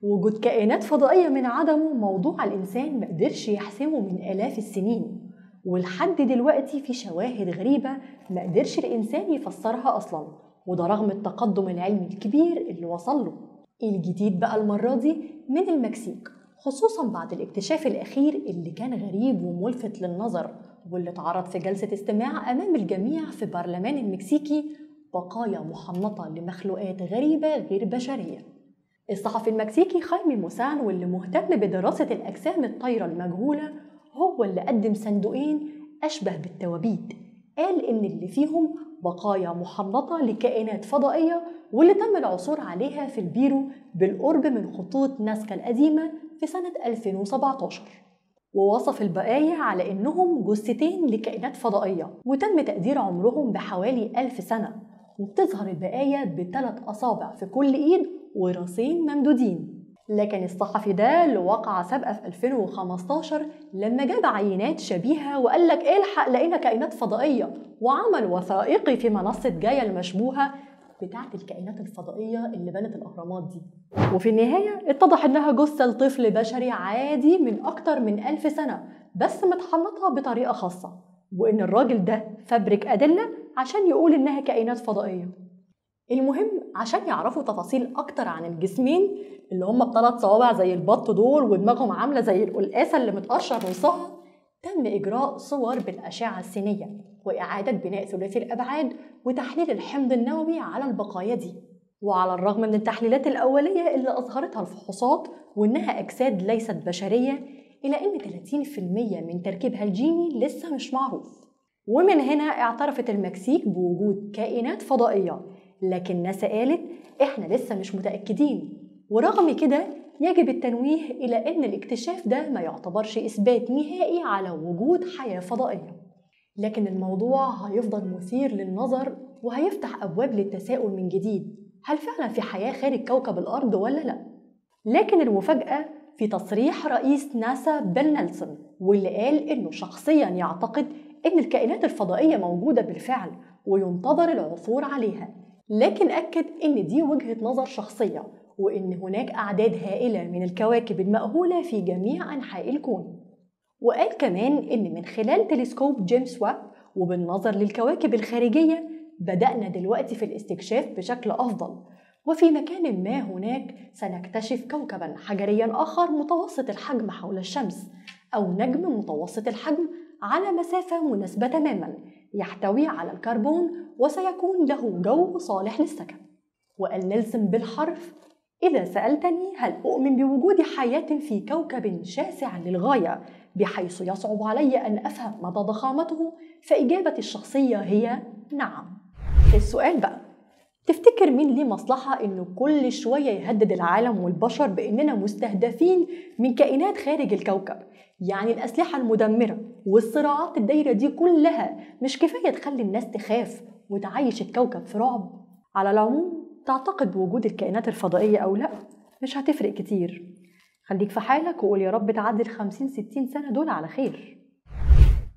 وجود كائنات فضائية من عدمه موضوع الإنسان مقدرش يحسمه من آلاف السنين ولحد دلوقتي في شواهد غريبة مقدرش الإنسان يفسرها أصلا وده رغم التقدم العلمي الكبير اللي وصل له الجديد بقى المرة دي من المكسيك خصوصا بعد الاكتشاف الأخير اللي كان غريب وملفت للنظر واللي اتعرض في جلسة استماع أمام الجميع في برلمان المكسيكي بقايا محنطة لمخلوقات غريبة غير بشرية الصحفي المكسيكي خايمي موسان واللي مهتم بدراسة الأجسام الطايرة المجهولة هو اللي قدم صندوقين أشبه بالتوابيت قال إن اللي فيهم بقايا محنطة لكائنات فضائية واللي تم العثور عليها في البيرو بالقرب من خطوط ناسكا القديمة في سنة 2017 ووصف البقايا على إنهم جثتين لكائنات فضائية وتم تقدير عمرهم بحوالي ألف سنة وبتظهر البقايا بثلاث أصابع في كل إيد وراسين ممدودين لكن الصحفي ده اللي وقع سابقة في 2015 لما جاب عينات شبيهة وقال لك الحق لقينا كائنات فضائية وعمل وثائقي في منصة جايا المشبوهة بتاعة الكائنات الفضائية اللي بنت الأهرامات دي وفي النهاية اتضح إنها جثة لطفل بشري عادي من أكتر من ألف سنة بس متحنطة بطريقة خاصة وإن الراجل ده فبرك أدلة عشان يقول إنها كائنات فضائية المهم عشان يعرفوا تفاصيل أكتر عن الجسمين اللي هم بثلاث صوابع زي البط دول ودماغهم عاملة زي القلقاسة اللي متقشر نصها تم إجراء صور بالأشعة السينية وإعادة بناء ثلاثي الأبعاد وتحليل الحمض النووي على البقايا دي وعلى الرغم من التحليلات الأولية اللي أظهرتها الفحوصات وإنها أجساد ليست بشرية إلا إن 30% من تركيبها الجيني لسه مش معروف ومن هنا اعترفت المكسيك بوجود كائنات فضائية لكن ناسا قالت إحنا لسه مش متأكدين ورغم كده يجب التنويه إلى أن الاكتشاف ده ما يعتبرش إثبات نهائي على وجود حياة فضائية لكن الموضوع هيفضل مثير للنظر وهيفتح أبواب للتساؤل من جديد هل فعلا في حياة خارج كوكب الأرض ولا لا؟ لكن المفاجأة في تصريح رئيس ناسا بيل نيلسون واللي قال إنه شخصيا يعتقد إن الكائنات الفضائية موجودة بالفعل وينتظر العثور عليها لكن أكد إن دي وجهة نظر شخصية وإن هناك أعداد هائلة من الكواكب المأهولة في جميع أنحاء الكون وقال كمان إن من خلال تلسكوب جيمس واب وبالنظر للكواكب الخارجية بدأنا دلوقتي في الاستكشاف بشكل أفضل وفي مكان ما هناك سنكتشف كوكبا حجريا آخر متوسط الحجم حول الشمس أو نجم متوسط الحجم على مسافة مناسبة تماما يحتوي على الكربون وسيكون له جو صالح للسكن وقال نيلسون بالحرف إذا سألتني هل أؤمن بوجود حياة في كوكب شاسع للغاية بحيث يصعب علي أن أفهم مدى ضخامته فإجابتي الشخصية هي نعم السؤال بقى تفتكر مين ليه مصلحة إنه كل شوية يهدد العالم والبشر بإننا مستهدفين من كائنات خارج الكوكب يعني الأسلحة المدمرة والصراعات الدايرة دي كلها مش كفاية تخلي الناس تخاف وتعيش الكوكب في رعب على العموم تعتقد بوجود الكائنات الفضائية أو لأ مش هتفرق كتير خليك في حالك وقول يا رب تعدي الخمسين ستين سنة دول على خير